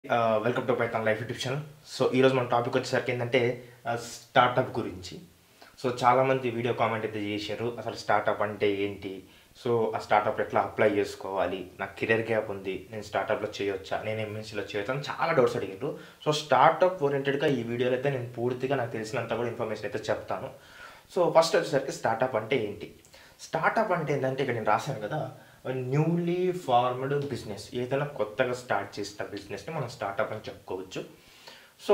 welcome to Python Life YouTube channel so ఈరోజు మన topic వచ్చేసరికి ఏంటంటే స్టార్టప్ గురించి సో చాలామంది వీడియో కామెంట్ అయితే చేశారు అసలు స్టార్టప్ అంటే ఏంటి సో ఆ స్టార్టప్ ఎట్లా అప్లై చేసుకోవాలి నాకు కెరియర్ గ్యాప్ ఉంది నేను స్టార్టప్లో చేయొచ్చా నేను ఎంఎన్సీలో చేయొచ్చా అని చాలా డౌట్స్ అడిగారు సో స్టార్టప్ ఓరియంటెడ్గా ఈ వీడియోలో అయితే నేను పూర్తిగా నాకు తెలిసినంత కూడా ఇన్ఫర్మేషన్ అయితే చెప్తాను సో ఫస్ట్ వచ్చేసరికి స్టార్టప్ అంటే ఏంటి స్టార్టప్ అంటే ఏంటంటే ఇక్కడ నేను రాశాను కదా న్యూలీ ఫార్మ్డ్ బిజినెస్ ఏదైనా కొత్తగా స్టార్ట్ చేసిన బిజినెస్ని మనం స్టార్టప్ అని చెప్పుకోవచ్చు సో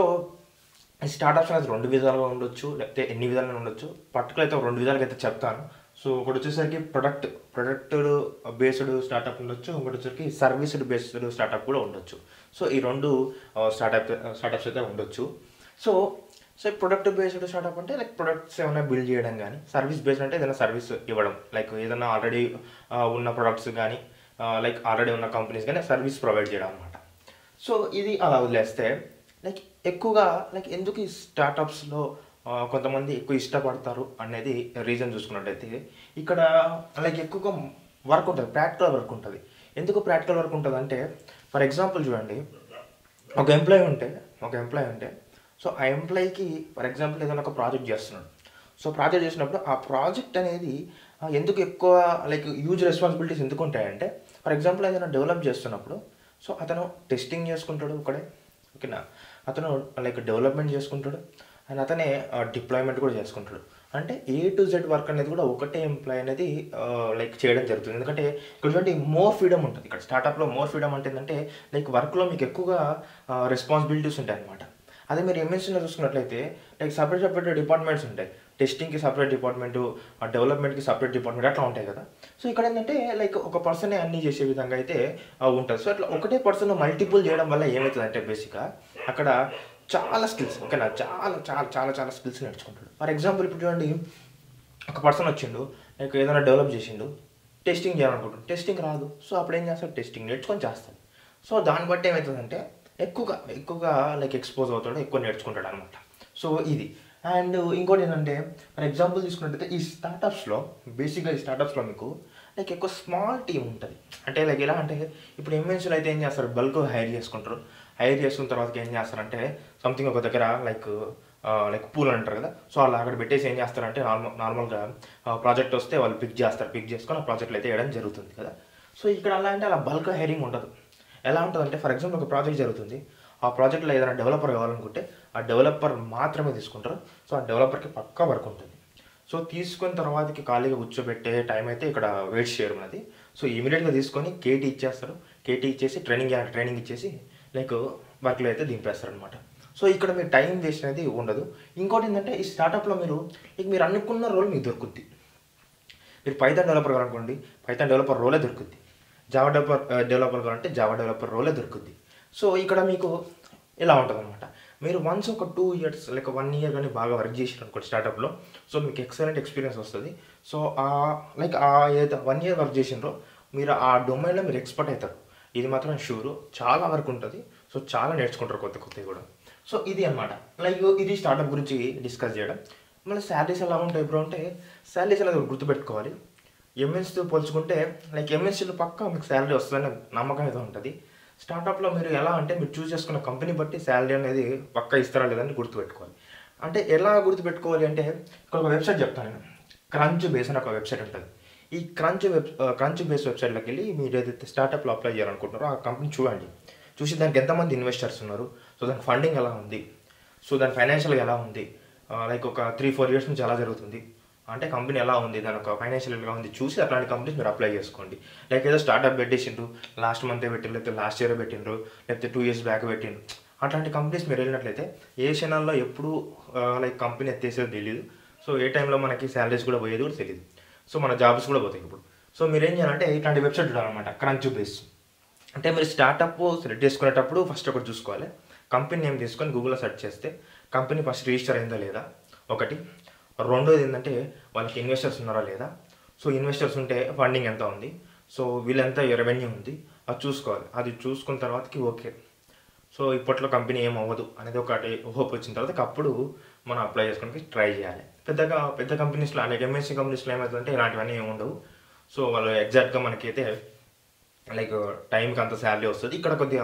ఈ స్టార్టప్స్ అనేది రెండు విధాలుగా ఉండొచ్చు లేకపోతే ఎన్ని విధాలుగా ఉండొచ్చు పర్టికులర్ అయితే ఒక రెండు విధాలుగా అయితే చెప్తాను సో ఒకటి వచ్చేసరికి ప్రొడక్ట్ ప్రొడక్ట్ బేస్డ్ స్టార్టప్ ఉండొచ్చు ఇంకోటి వచ్చేసరికి సర్వీస్డ్ బేస్డ్ స్టార్టప్ కూడా ఉండొచ్చు సో ఈ రెండు స్టార్టప్ స్టార్టప్స్ అయితే ఉండొచ్చు so so product based startup అంటే లైక్ ప్రొడక్ట్స్ ఏమైనా బిల్డ్ చేయడం కానీ సర్వీస్ బేస్డ్ అంటే ఏదైనా సర్వీస్ ఇవ్వడం లైక్ ఏదైనా ఆల్రెడీ ఉన్న ప్రొడక్ట్స్ కానీ లైక్ ఆల్రెడీ ఉన్న కంపెనీస్ కానీ సర్వీస్ ప్రొవైడ్ చేయడం అనమాట సో ఇది అలా వదిలేస్తే లైక్ ఎక్కువగా లైక్ ఎందుకు ఈ స్టార్టప్స్లో కొంతమంది ఎక్కువ ఇష్టపడతారు అనేది రీజన్ చూసుకున్నట్టయితే ఇక్కడ లైక్ ఎక్కువగా వర్క్ ఉంటుంది ప్రాక్టికల్ వర్క్ ఉంటుంది ఎందుకు ప్రాక్టికల్ వర్క్ ఉంటుంది అంటే ఫర్ ఎగ్జాంపుల్ చూడండి ఒక ఎంప్లాయీ ఉంటే ఒక ఎంప్లాయీ ఉంటే సో ఆ ఎంప్లాయీకి ఫర్ ఎగ్జాంపుల్ ఏదైనా ఒక ప్రాజెక్ట్ చేస్తున్నాడు సో ప్రాజెక్ట్ చేసినప్పుడు ఆ ప్రాజెక్ట్ అనేది ఆ, ఎందుకు ఎక్కువ లైక్ యూజ్ రెస్పాన్సిబిలిటీస్ ఎందుకు ఉంటాయంటే ఫర్ ఎగ్జాంపుల్ ఏదైనా డెవలప్ చేస్తున్నప్పుడు సో అతను టెస్టింగ్ చేసుకుంటాడు ఒకడే ఓకేనా అతను లైక్ డెవలప్మెంట్ చేసుకుంటాడు అండ్ అతనే డిప్లాయ్మెంట్ కూడా చేసుకుంటాడు అంటే ఏ టు జెడ్ వర్క్ అనేది కూడా ఒకటే ఎంప్లాయ్ అనేది లైక్ చేయడం జరుగుతుంది ఎందుకంటే ఇక్కడ చూడండి మోర్ ఫ్రీడమ్ ఉంటుంది ఇక్కడ స్టార్టప్లో మోర్ ఫ్రీడమ్ అంటే ఏంటంటే లైక్ వర్క్లో మీకు ఎక్కువగా రెస్పాన్సిబిలిటీస్ ఉంటాయి అనమాట అదే మీరు ఎంఎస్సీలో చూసుకున్నట్లయితే లైక్ సపరేట్ సపరేట్ డిపార్ట్మెంట్స్ ఉంటాయి టెస్టింగ్కి సపరేట్ డిపార్ట్మెంట్ డెవలప్మెంట్కి సపరేట్ డిపార్ట్మెంట్ అట్లా ఉంటాయి కదా సో ఇక్కడ ఏంటంటే లైక్ ఒక పర్సనే అన్నీ చేసే విధంగా అయితే ఆ, ఉంటుంది సో అట్లా ఒకటే పర్సన్ మల్టిపుల్ చేయడం వల్ల ఏమవుతుంది అంటే బేసిక్గా అక్కడ చాలా స్కిల్స్ ఓకేనా చాలా చాలా చాలా చాలా స్కిల్స్ నేర్చుకుంటాడు ఫర్ ఎగ్జాంపుల్ ఇప్పుడు చూడండి ఒక పర్సన్ వచ్చిండు లైక్ ఏదైనా డెవలప్ చేసిండు టెస్టింగ్ చేయాలనుకుంటాడు టెస్టింగ్ రాదు సో అప్పుడు ఏం చేస్తాడు టెస్టింగ్ నేర్చుకొని చేస్తాడు సో దాన్ని బట్టి ఏమవుతుందంటే ఎక్కువగా ఎక్కువగా లైక్ ఎక్స్పోజ్ అవుతాడు ఎక్కువ నేర్చుకుంటాడు అనమాట సో ఇది అండ్ ఇంకోటి ఏంటంటే ఫర్ ఎగ్జాంపుల్ తీసుకున్నట్టయితే ఈ స్టార్టప్స్లో బేసిక్గా ఈ స్టార్టప్స్లో మీకు లైక్ ఎక్కువ స్మాల్ టీం ఉంటుంది అంటే లైక్ ఎలా అంటే ఇప్పుడు ఎంఎన్సీలో అయితే ఏం చేస్తారు బల్క్ హైర్ చేసుకుంటారు హైర్ చేసుకున్న తర్వాత ఏం చేస్తారంటే సంథింగ్ ఒక దగ్గర లైక్ లైక్ పూల్ అంటారు కదా సో అలా అక్కడ పెట్టేసి ఏం చేస్తారంటే నార్మల్ నార్మల్గా ప్రాజెక్ట్ వస్తే వాళ్ళు పిక్ చేస్తారు పిక్ చేసుకొని ఆ ప్రాజెక్ట్లో అయితే వేయడం జరుగుతుంది కదా సో ఇక్కడ అలా అంటే అలా బల్క్ హైరింగ్ ఉండదు ఎలా ఉంటుందంటే ఫర్ ఎగ్జాంపుల్ ఒక ప్రాజెక్ట్ జరుగుతుంది ఆ ప్రాజెక్ట్లో ఏదైనా డెవలపర్ కావాలనుకుంటే ఆ డెవలపర్ మాత్రమే తీసుకుంటారు సో ఆ డెవలపర్కి పక్కా వర్క్ ఉంటుంది సో తీసుకున్న తర్వాతకి ఖాళీగా కూర్చోబెట్టే టైం అయితే ఇక్కడ వెయిట్ చేయరు మనది సో ఇమీడియట్గా తీసుకొని కేటీ ఇచ్చేస్తారు కేటీ ఇచ్చేసి ట్రైనింగ్ ట్రైనింగ్ ఇచ్చేసి లైక్ వర్క్లో అయితే దింపేస్తారు అనమాట సో ఇక్కడ మీరు టైం వేస్ట్ అనేది ఉండదు ఇంకోటి ఏంటంటే ఈ స్టార్టప్లో మీరు ఇక మీరు అనుకున్న రోల్ మీకు దొరుకుద్ది మీరు పైథాన్ డెవలపర్ కావాలనుకోండి పైథాన్ డెవలపర్ రోలే దొరుకుద్ది జావా డెవలపర్ డెవలపర్ కావాలంటే జావా డెవలపర్ రోలే దొరుకుద్ది సో ఇక్కడ మీకు ఇలా ఉంటుంది అనమాట మీరు వన్స్ ఒక టూ ఇయర్స్ లేక వన్ ఇయర్ కానీ బాగా వర్క్ చేసారు అనుకోండి స్టార్టప్లో సో మీకు ఎక్సలెంట్ ఎక్స్పీరియన్స్ వస్తుంది సో ఆ లైక్ ఆ ఏదైతే వన్ ఇయర్ వర్క్ చేసినారో మీరు ఆ డొమైన్లో మీరు ఎక్స్పర్ట్ అవుతారు ఇది మాత్రం షూరు చాలా వర్క్ ఉంటుంది సో చాలా నేర్చుకుంటారు కొత్త కొత్తవి కూడా సో ఇది అనమాట లైక్ ఇది స్టార్టప్ గురించి డిస్కస్ చేయడం మళ్ళీ శాలరీస్ ఎలా ఉంటాయి ఇప్పుడు అంటే శాలరీస్ అనేది ఒకటి గుర్తుపెట్టుకోవాలి ఎంఎన్సీతో పోల్చుకుంటే లైక్ ఎంఎన్సీలో పక్కా మీకు శాలరీ వస్తుందని నమ్మకం అయితే ఉంటుంది స్టార్టప్లో మీరు ఎలా అంటే మీరు చూస్ చేసుకున్న కంపెనీ బట్టి శాలరీ అనేది పక్కా ఇస్తారా లేదని గుర్తుపెట్టుకోవాలి అంటే ఎలా గుర్తుపెట్టుకోవాలి అంటే ఇక్కడ ఒక వెబ్సైట్ చెప్తాను నేను క్రంచ్ బేస్ అని ఒక వెబ్సైట్ ఉంటుంది ఈ క్రంచ్ వెబ్ క్రంచ్ బేస్ వెబ్సైట్లోకి వెళ్ళి మీరు ఏదైతే స్టార్టప్లో అప్లై చేయాలనుకుంటున్నారో ఆ కంపెనీ చూడండి చూసి దానికి ఎంతమంది ఇన్వెస్టర్స్ ఉన్నారు సో దాని ఫండింగ్ ఎలా ఉంది సో దాని ఫైనాన్షియల్గా ఎలా ఉంది లైక్ ఒక త్రీ ఫోర్ ఇయర్స్ నుంచి ఎలా జరుగుతుంది అంటే కంపెనీ ఎలా ఉంది దాని ఒక ఫైనాన్షియల్ ఎలా ఉంది చూసి అట్లాంటి కంపెనీస్ మీరు అప్లై చేసుకోండి లైక్ ఏదో స్టార్ట్అప్ పెట్టేసిండ్రు లాస్ట్ మంతే పెట్టిండ్రు లేకపోతే లాస్ట్ ఇయర్ పెట్టిండ్రు లేకపోతే టూ ఇయర్స్ బ్యాక్ పెట్టిండ్రు అట్లాంటి కంపెనీస్ మీరు వెళ్ళినట్లయితే ఏ క్షణాల్లో ఎప్పుడు లైక్ కంపెనీ ఎత్తేసేదో తెలియదు సో ఏ టైంలో మనకి శాలరీస్ కూడా పోయేది కూడా తెలియదు సో మన జాబ్స్ కూడా పోతాయి ఇప్పుడు సో మీరు ఏం చేయాలంటే ఇట్లాంటి వెబ్సైట్ చూడాలన్నమాట క్రంచ్ బేస్ అంటే మీరు స్టార్టప్ సెలెక్ట్ చేసుకునేటప్పుడు ఫస్ట్ ఒకటి చూసుకోవాలి కంపెనీ నేమ్ తీసుకొని గూగుల్లో సెర్చ్ చేస్తే కంపెనీ ఫస్ట్ రిజిస్టర్ అయిందా లేదా ఒకటి రెండోది ఏంటంటే వాళ్ళకి ఇన్వెస్టర్స్ ఉన్నారా లేదా సో ఇన్వెస్టర్స్ ఉంటే ఫండింగ్ ఎంత ఉంది సో వీళ్ళెంత రెవెన్యూ ఉంది అది చూసుకోవాలి అది చూసుకున్న తర్వాతకి ఓకే సో ఇప్పట్లో కంపెనీ ఏం అవ్వదు అనేది ఒకటి హోప్ వచ్చిన తర్వాత అప్పుడు మనం అప్లై చేసుకోవడానికి ట్రై చేయాలి పెద్దగా పెద్ద కంపెనీస్లో అలాగే ఎంఎస్సీ కంపెనీస్లో ఏమవుతుందంటే ఇలాంటివన్నీ ఏమి ఉండవు సో వాళ్ళు ఎగ్జాక్ట్గా మనకైతే లైక్ టైంకి అంత శాలరీ వస్తుంది ఇక్కడ కొద్దిగా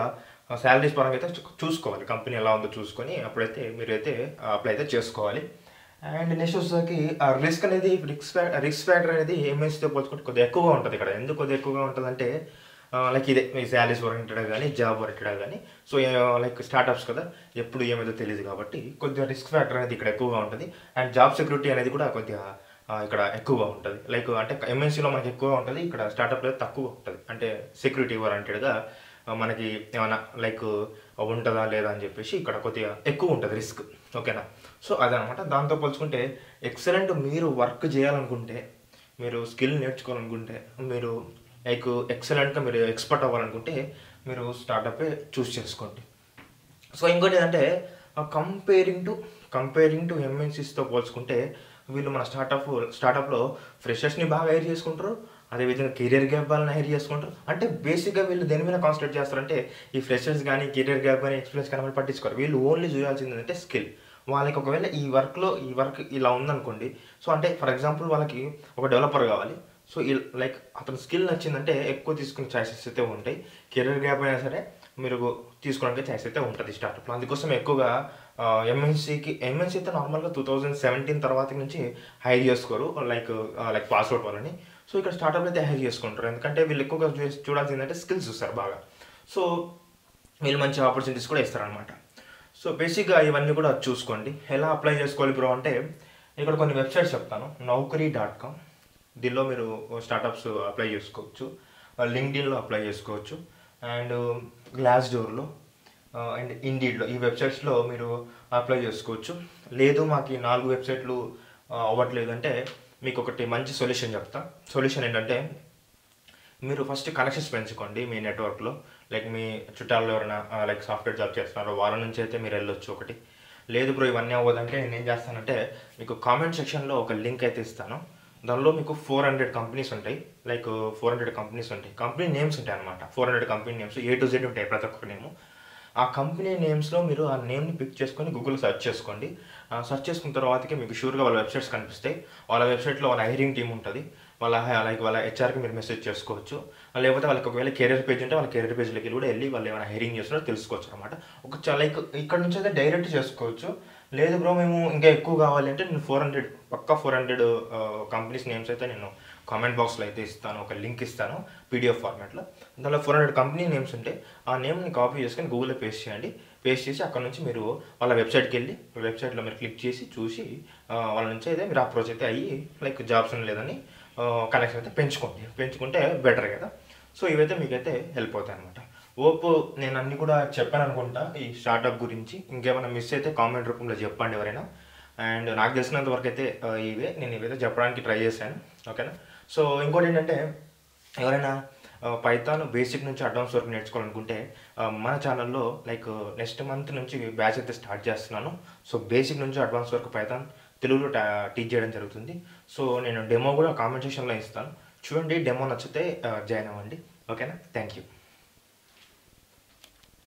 శాలరీస్ పరంగా అయితే చూ- చూసుకోవాలి కంపెనీ ఎలా ఉందో చూసుకొని అప్పుడైతే మీరైతే అప్లై అయితే చేసుకోవాలి అండ్ నెక్స్ట్ వచ్చేసరికి ఆ రిస్క్ అనేది రిస్క్ రిస్క్ ఫ్యాక్టర్ అనేది ఎంఎస్తో పోల్చుకుంటే కొద్దిగా ఎక్కువగా ఉంటుంది ఇక్కడ ఎందుకు కొద్దిగా ఎక్కువగా ఉంటుందంటే లైక్ ఇదే మీ శాలరీస్ ఓరియంటెడ్ కానీ జాబ్ ఓరియంటెడ్ కానీ సో లైక్ స్టార్టప్స్ కదా ఎప్పుడు ఏమైతే తెలియదు కాబట్టి కొద్దిగా రిస్క్ ఫ్యాక్టర్ అనేది ఇక్కడ ఎక్కువగా ఉంటుంది అండ్ జాబ్ సెక్యూరిటీ అనేది కూడా కొద్దిగా ఆ, ఇక్కడ ఎక్కువగా ఉంటుంది లైక్ అంటే ఎంఎన్సీలో మనకి ఎక్కువగా ఉంటుంది ఇక్కడ స్టార్టప్లో తక్కువ ఉంటుంది అంటే సెక్యూరిటీ ఓరియంటెడ్గా మనకి ఏమైనా లైక్ ఉంటుందా లేదా అని చెప్పేసి ఇక్కడ కొద్దిగా ఎక్కువ ఉంటుంది రిస్క్ ఓకేనా సో అదనమాట దాంతో పోల్చుకుంటే ఎక్సలెంట్ మీరు వర్క్ చేయాలనుకుంటే మీరు స్కిల్ నేర్చుకోవాలనుకుంటే మీరు లైక్ ఎక్సలెంట్గా మీరు ఎక్స్పర్ట్ అవ్వాలనుకుంటే మీరు స్టార్టపే చూస్ చేసుకోండి సో ఇంకోటి ఏంటంటే కంపేరింగ్ టు కంపేరింగ్ టు ఎంఎన్సీస్తో పోల్చుకుంటే వీళ్ళు మన స్టార్టప్ స్టార్టప్లో ఫ్రెషర్స్ని బాగా హైర్ చేసుకుంటారు అదేవిధంగా కెరియర్ గ్యాప్ వాళ్ళని హైర్ చేసుకుంటారు అంటే బేసిక్గా వీళ్ళు దేని మీద కాన్సన్ట్రేట్ చేస్తారంటే ఈ ఫ్రెషర్స్ కానీ కెరియర్ గ్యాప్ కానీ ఎక్స్పీరియన్స్ కానీ వాళ్ళు పట్టించుకోరు వీళ్ళు ఓన్లీ చూడాల్సింది ఏంటంటే స్కిల్ వాళ్ళకి ఒకవేళ ఈ వర్క్లో ఈ వర్క్ ఇలా ఉందనుకోండి సో అంటే ఫర్ ఎగ్జాంపుల్ వాళ్ళకి ఒక డెవలపర్ కావాలి సో ఈ లైక్ అతని స్కిల్ నచ్చిందంటే ఎక్కువ తీసుకునే ఛాయిసెస్ అయితే ఉంటాయి కెరీర్ గ్యాప్ అయినా సరే మీరు తీసుకోవడానికి ఛాయిస్ అయితే ఉంటుంది స్టార్టప్లో అందుకోసం ఎక్కువగా ఎంఎన్సీకి ఎంఎన్సీ అయితే నార్మల్గా టూ థౌజండ్ సెవెంటీన్ తర్వాత నుంచి హైర్ చేసుకోరు లైక్ లైక్ పాస్అవుట్ వాళ్ళని సో ఇక్కడ స్టార్టప్లో అయితే హైర్ చేసుకుంటారు ఎందుకంటే వీళ్ళు ఎక్కువగా చూ- చూడాల్సింది ఏంటంటే స్కిల్స్ చూస్తారు బాగా సో వీళ్ళు మంచి ఆపర్చునిటీస్ కూడా ఇస్తారనమాట సో బేసిక్గా ఇవన్నీ కూడా చూసుకోండి ఎలా అప్లై చేసుకోవాలి బ్రో అంటే ఇక్కడ కొన్ని వెబ్సైట్స్ చెప్తాను నౌకరీ డాట్ కామ్ దీనిలో మీరు స్టార్టప్స్ అప్లై చేసుకోవచ్చు లింక్డ్ఇన్లో అప్లై చేసుకోవచ్చు అండ్ గ్లాస్ డోర్లో అండ్ ఇండీడ్లో ఈ వెబ్సైట్స్లో మీరు అప్లై చేసుకోవచ్చు లేదు మాకు ఈ నాలుగు వెబ్సైట్లు ఆ, అవ్వట్లేదు అంటే మీకు ఒకటి మంచి సొల్యూషన్ చెప్తా సొల్యూషన్ ఏంటంటే మీరు ఫస్ట్ కనెక్షన్స్ పెంచుకోండి మీ నెట్వర్క్లో లైక్ మీ చుట్టాల్లో ఎవరైనా లైక్ సాఫ్ట్వేర్ జాబ్ చేస్తున్నారో వాళ్ళ నుంచి అయితే మీరు వెళ్ళొచ్చు ఒకటి లేదు బ్రో ఇవన్నీ అవ్వదంటే నేను ఏం చేస్తానంటే మీకు కామెంట్ సెక్షన్లో ఒక లింక్ అయితే ఇస్తాను దానిలో మీకు ఫోర్ హండ్రెడ్ కంపెనీస్ ఉంటాయి లైక్ ఫోర్ హండ్రెడ్ కంపెనీస్ ఉంటాయి కంపెనీ నేమ్స్ ఉంటాయి అనమాట four hundred company names A to Z ఉంటాయి ప్రతి ఒక్క నేము ఆ కంపెనీ నేమ్స్లో మీరు ఆ నేమ్ని పిక్ చేసుకొని గూగుల్ సెర్చ్ చేసుకోండి సెర్చ్ చేసుకున్న తర్వాతకి మీకు షూర్గా వాళ్ళ వెబ్సైట్స్ కనిపిస్తాయి వాళ్ళ వెబ్సైట్లో వాళ్ళ హైరింగ్ టీమ్ ఉంటుంది వాళ్ళ లైక్ వాళ్ళ హెచ్ఆర్కి మీరు మెసేజ్ చేసుకోవచ్చు లేకపోతే వాళ్ళకి ఒకవేళ కెరీర్ పేజ్ ఉంటే వాళ్ళ కెరీర్ పేజ్లోకి కూడా వెళ్ళి వాళ్ళు ఏమైనా హైరింగ్ చేస్తున్నారో తెలుసుకోవచ్చు అనమాట ఒక చ- లైక్ ఇక్కడ నుంచి అయితే డైరెక్ట్ చేసుకోవచ్చు లేదు బ్రో మేము ఇంకా ఎక్కువ కావాలి అంటే నేను ఫోర్ హండ్రెడ్ పక్కా ఫోర్ హండ్రెడ్ కంపెనీస్ నేమ్స్ అయితే నేను కామెంట్ బాక్స్లో అయితే ఇస్తాను ఒక లింక్ ఇస్తాను పీడిఎఫ్ ఫార్మాట్లో దానిలో ఫోర్ హండ్రెడ్ కంపెనీ నేమ్స్ ఉంటే ఆ నేమ్ని కాపీ చేసుకొని గూగుల్లో పేస్ట్ చేయండి పేస్ట్ చేసి అక్కడ నుంచి మీరు వాళ్ళ వెబ్సైట్కి వెళ్ళి వెబ్సైట్లో మీరు క్లిక్ చేసి చూసి ఆ, వాళ్ళ నుంచి అయితే మీరు అప్రోచ్ అయితే అయ్యి లైక్ జాబ్స్ లేదని కనెక్షన్ అయితే పెంచుకోండి పెంచుకుంటే బెటర్ కదా సో ఇవైతే మీకైతే హెల్ప్ అవుతాయి అనమాట ఓపు నేను అన్ని కూడా చెప్పాను అనుకుంటా ఈ స్టార్టప్ గురించి ఇంకేమైనా మిస్ అయితే కామెంట్ రూపంలో చెప్పండి ఎవరైనా అండ్ నాకు తెలిసినంత వరకు అయితే ఆ, ఇవే నేను ఇవైతే చెప్పడానికి ట్రై చేశాను ఓకేనా సో ఇంకోటి ఏంటంటే ఎవరైనా పైథాన్ బేసిక్ నుంచి అడ్వాన్స్ వరకు నేర్చుకోవాలనుకుంటే ఆ, మన ఛానల్లో లైక్ నెక్స్ట్ మంత్ నుంచి బ్యాచ్ అయితే స్టార్ట్ చేస్తున్నాను సో బేసిక్ నుంచి అడ్వాన్స్ వరకు పైథాన్ తెలుగులో టీచ్ చేయడం జరుగుతుంది సో నేను డెమో కూడా కామెంట్ సెక్షన్లో ఇస్తాను చూడండి డెమో నచ్చితే జాయిన్ అవ్వండి ఓకేనా థ్యాంక్ యూ